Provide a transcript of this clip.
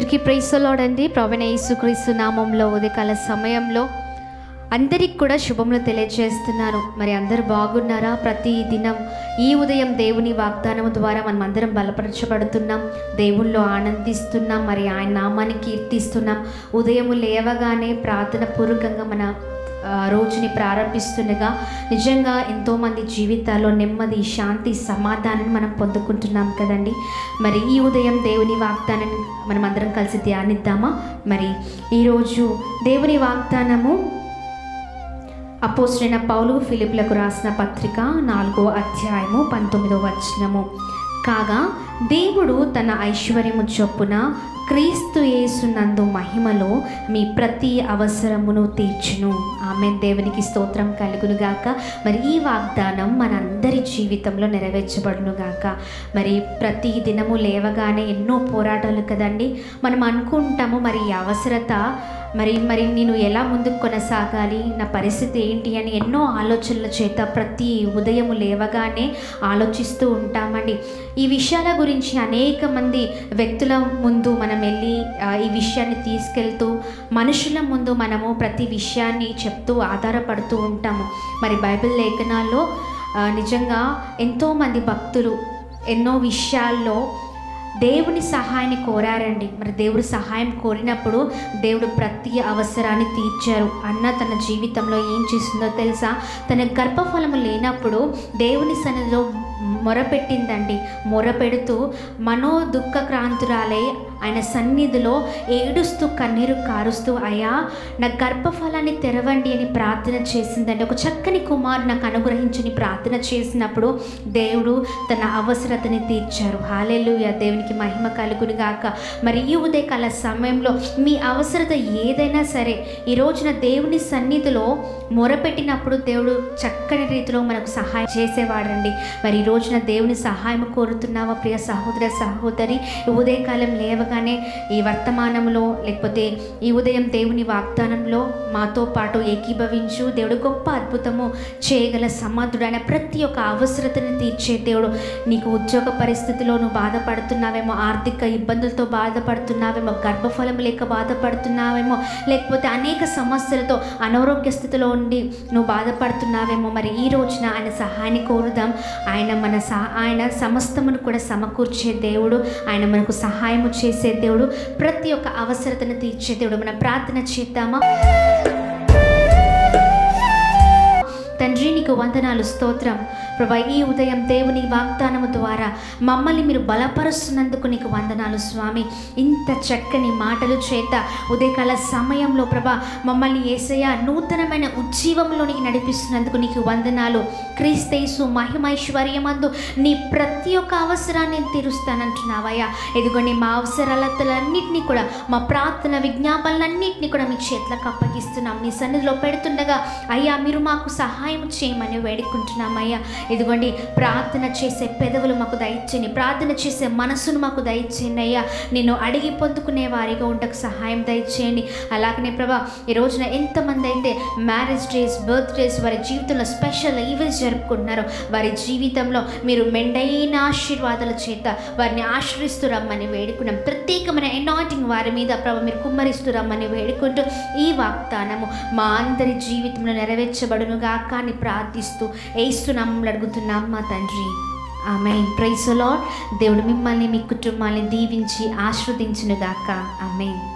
అందరికీ ప్రైసలోడండి ప్రవీణ యేసుక్రీస్తు నామంలో ఉదయకాల సమయంలో అందరికి కూడా శుభములు తెలియజేస్తున్నాను మరి అందరూ బాగున్నారా ప్రతి దినం ఈ ఉదయం దేవుని వాగ్దానం ద్వారా మనం అందరం బలపరచబడుతున్నాం దేవుల్లో ఆనందిస్తున్నాం మరి ఆయన నామాన్ని కీర్తిస్తున్నాం ఉదయం లేవగానే ప్రార్థన పూర్వకంగా మన ఆ, రోజుని ప్రారంభిస్తుండగా నిజంగా ఎంతోమంది జీవితాల్లో నెమ్మది శాంతి సమాధానం మనం పొందుకుంటున్నాం కదండి మరి ఈ ఉదయం దేవుని వాగ్దానాన్ని మనం అందరం కలిసి ధ్యానిద్దామా మరి ఈరోజు దేవుని వాగ్దానము అపోస్టైన పౌలు ఫిలిప్లకు రాసిన పత్రిక నాలుగో అధ్యాయము పంతొమ్మిదో వచనము కాగా దేవుడు తన ఐశ్వర్యము చొప్పున క్రీస్తు యేసునందు మహిమలో మీ ప్రతి అవసరమును తీర్చును ఆమె దేవునికి స్తోత్రం కలుగును గాక మరి ఈ వాగ్దానం మనందరి జీవితంలో నెరవేర్చబడును గాక మరి ప్రతి దినము లేవగానే ఎన్నో పోరాటాలు కదండి మనం అనుకుంటాము మరి ఈ అవసరత మరి మరి నేను ఎలా ముందుకు కొనసాగాలి నా పరిస్థితి ఏంటి అని ఎన్నో ఆలోచనల చేత ప్రతి ఉదయం లేవగానే ఆలోచిస్తూ ఉంటామండి ఈ విషయాల గురించి అనేక మంది వ్యక్తుల ముందు మనం వెళ్ళి ఆ, ఈ విషయాన్ని తీసుకెళ్తూ మనుషుల ముందు మనము ప్రతి విషయాన్ని చెప్తూ ఆధారపడుతూ ఉంటాము మరి బైబిల్ లేఖనాల్లో ఆ, నిజంగా ఎంతోమంది భక్తులు ఎన్నో విషయాల్లో దేవుని సహాయాన్ని కోరారండి మరి దేవుడు సహాయం కోరినప్పుడు దేవుడు ప్రతి అవసరాన్ని తీర్చారు అన్న తన జీవితంలో ఏం చేసిందో తెలుసా తన గర్భఫలము లేనప్పుడు దేవుని సన్నిధిలో మొరపెట్టిందండి మొరపెడుతూ మనో దుఃఖక్రాంతురాలై ఆయన సన్నిధిలో ఏడుస్తూ కన్నీరు కారుస్తూ అయ్యా నా గర్భఫలాన్ని తెరవండి అని ప్రార్థన చేసిందండి ఒక చక్కని కుమారు నాకు అనుగ్రహించని ప్రార్థన చేసినప్పుడు దేవుడు తన అవసరతని తీర్చారు హాలెలుయ దేవునికి మహిమ కలుగును గాక మరి ఈ ఉదయకాల సమయంలో మీ అవసరత ఏదైనా సరే ఈ రోజున దేవుని సన్నిధిలో మొరపెట్టినప్పుడు దేవుడు చక్కని రీతిలో మనకు సహాయం చేసేవాడండి మరి ఈ రోజున దేవుని సహాయం కోరుతున్నావా ప్రియ సహోదర సహోదరి ఈ ఉదయకాలం లేవగానే ఈ వర్తమానంలో లేకపోతే ఈ ఉదయం దేవుని వాగ్దానంలో మాతో పాటు ఏకీభవించు దేవుడు గొప్ప అద్భుతము చేయగల సమర్థుడైన ప్రతి ఒక్క అవసరతని తీర్చే దేవుడు నీకు ఉద్యోగ పరిస్థితిలో నువ్వు బాధపడుతున్నావేమో ఆర్థిక ఇబ్బందులతో బాధపడుతున్నావేమో గర్భఫలం లేక బాధపడుతున్నావేమో లేకపోతే అనేక సమస్యలతో అనారోగ్య స్థితిలో ఉండి నువ్వు బాధపడుతున్నావేమో మరి ఈ రోజున ఆయన సహాయాన్ని కోరుదాం ఆయన మన సహ ఆయన సమస్తమును కూడా సమకూర్చే దేవుడు ఆయన మనకు సహాయము చేసే దేవుడు ప్రతి ఒక్క అవసరతను తీర్చే దేవుడు మన ప్రార్థన చేద్దామా తండ్రి నీకు వందనాలు స్తోత్రం ప్రభా ఈ ఉదయం దేవుని వాగ్దానము ద్వారా మమ్మల్ని మీరు బలపరుస్తున్నందుకు నీకు వందనాలు స్వామి ఇంత చక్కని మాటలు చేత ఉదయకాల సమయంలో ప్రభా మమ్మల్ని ఏసయ్య నూతనమైన ఉజ్జీవంలోనికి నడిపిస్తున్నందుకు నీకు వందనాలు క్రీస్తేసు మహిమైశ్వర్యమందు నీ ప్రతి ఒక్క అవసరాన్ని నేను తీరుస్తానంటున్నావయ్యా ఇదిగోండి మా అవసరాలన్నింటినీ కూడా మా ప్రార్థన విజ్ఞాపనలన్నింటినీ కూడా మీ చేతులకు అప్పగిస్తున్నాం నీ సన్నిధిలో పెడుతుండగా అయ్యా మీరు మాకు సహాయం చేయమని వేడుకుంటున్నామయ్యా ఇదిగోండి ప్రార్థన చేసే పెదవులు మాకు దయచేయండి ప్రార్థన చేసే మనసును మాకు దయచేయండి అయ్యా నిన్ను అడిగి పొందుకునే వారిగా ఉండకు సహాయం దయచేయండి అలాగనే ప్రభా ఈ రోజున ఎంతమంది అయితే మ్యారేజ్ డేస్ బర్త్ డేస్ వారి జీవితంలో స్పెషల్ ఈవెంట్స్ జరుపుకుంటున్నారో వారి జీవితంలో మీరు మెండైన ఆశీర్వాదాల చేత వారిని ఆశ్రయిస్తూ రమ్మని వేడుకున్నాం ప్రత్యేకమైన ఎనాటింగ్ వారి మీద ప్రభు మీరు కుమ్మరిస్తూ రమ్మని వేడుకుంటూ ఈ వాగ్దానము మా అందరి జీవితంలో నెరవేర్చబడును గాక అని ప్రార్థిస్తూ ఏస్తున్నాము అడుగుతున్నాం మా తండ్రి ఆమె ప్రైస్ లాడ్ దేవుడు మిమ్మల్ని మీ కుటుంబాన్ని దీవించి ఆస్వాదించును గాక ఆమె